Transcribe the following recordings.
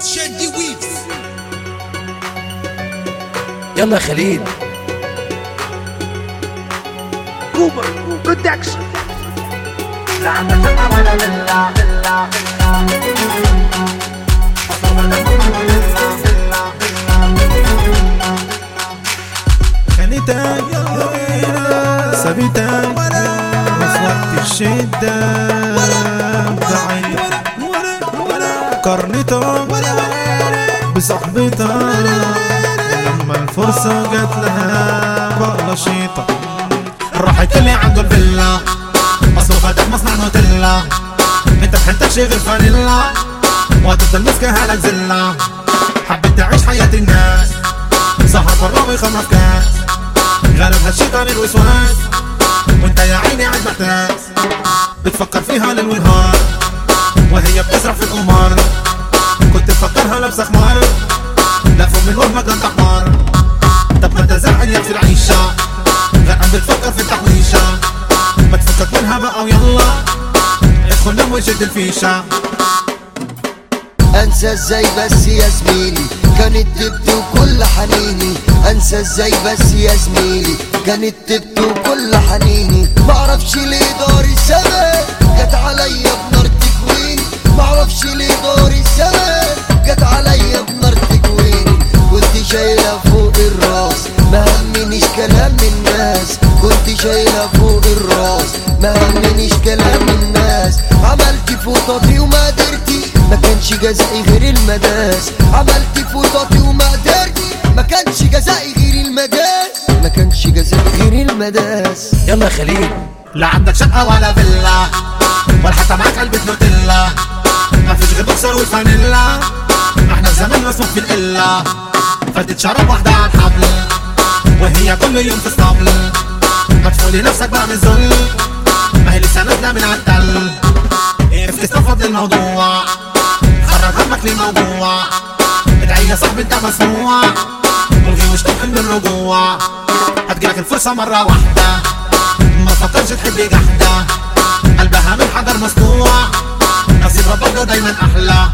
شادي ويفز يلا يا خليل كوبر برودكشن خانتك سابتك وفي وقت الشدة دعيتك قرنتك بصحبتك لما الفرصة جات لها بقلشيطة راحت اللي عنده الفيلا مصروفة ده مصنع نوتيلا انت بحنتكش غير فانيلا وهتفضل ماسكها لك زلة حبيت تعيش حياة الناس سهر برا ويخمر في كاس غلبها الشيطان الوسواس وانت يا عيني عاد محتاس بتفكر فيها ليل ونهار وهي بتسرح في القمار كنت تفكرها لابسه خمار لفوا من وهمك انت حمار طب ما انت زرعن يا في العيشة غرقان بتفكر في التحويشة ما تفكك منها بقى ويلا ادخل نام وشد الفيشة انسى ازاي بس يا زميلي كانت تبت وكل حنيني انسى ازاي بس يا زميلي كانت تبت وكل حنيني معرفش ليه دار الزمان جت عليا بنار تكويني معرفش ليه دار الزمان جت عليا بنار تكويني كنت شايلها فوق الراس ما همنيش كلام الناس كنت شايلها فوق الراس ما همنيش كلام الناس عملت فوطتي وما قدرتي ما كانش جزائي غير المداس عملت فوطتي وما قدرتي ما كانش جزائي غير المداس ما كانش جزائي غير المداس يلا يا خليل لا عندك شقة ولا فيلا ولا حتى معاك علبة نوتيلا ما فيش غير بوكسر والفانيلا احنا زمان مسموح في القلة فاتت شراب واحدة على الحبل وهي كل يوم في اسطبل ما تفولي نفسك بقى من الذل ما هي لسه نازلة من عالتل عرفت استفاد الموضوع خرج همك للموضوع ادعي يا صاحبي انت مسموع والغي مش تحمل بالرجوع هتجيلك الفرصة مرة واحدة ما تفكرش تحب جحدة قلبها من حجر مصنوع نصيب ربك ده دايما احلى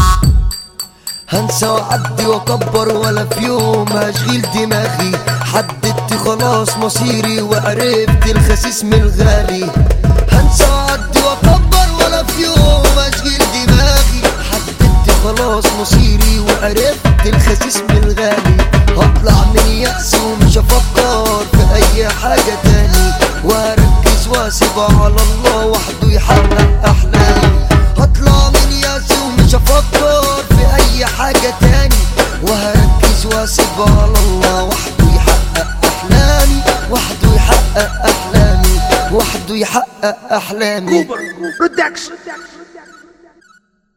هنسى واعدي واكبر ولا في يوم هشغيل دماغي حددت خلاص مصيري وعرفت الخسيس من الغالي هنسى واعدي واكبر ولا في يوم هشغيل دماغي حددت خلاص مصيري وعرفت الخسيس من الغالي هطلع من يأس ومش هفكر في اي حاجة تاني واركز واسيب على الله وحده يحقق احلامي هطلع من يأس ومش هفكر في اي حاجة تاني وهركز واسيب على الله وحده يحقق احلامي وحده يحقق احلامي وحده يحقق احلامي كوبر برودكشن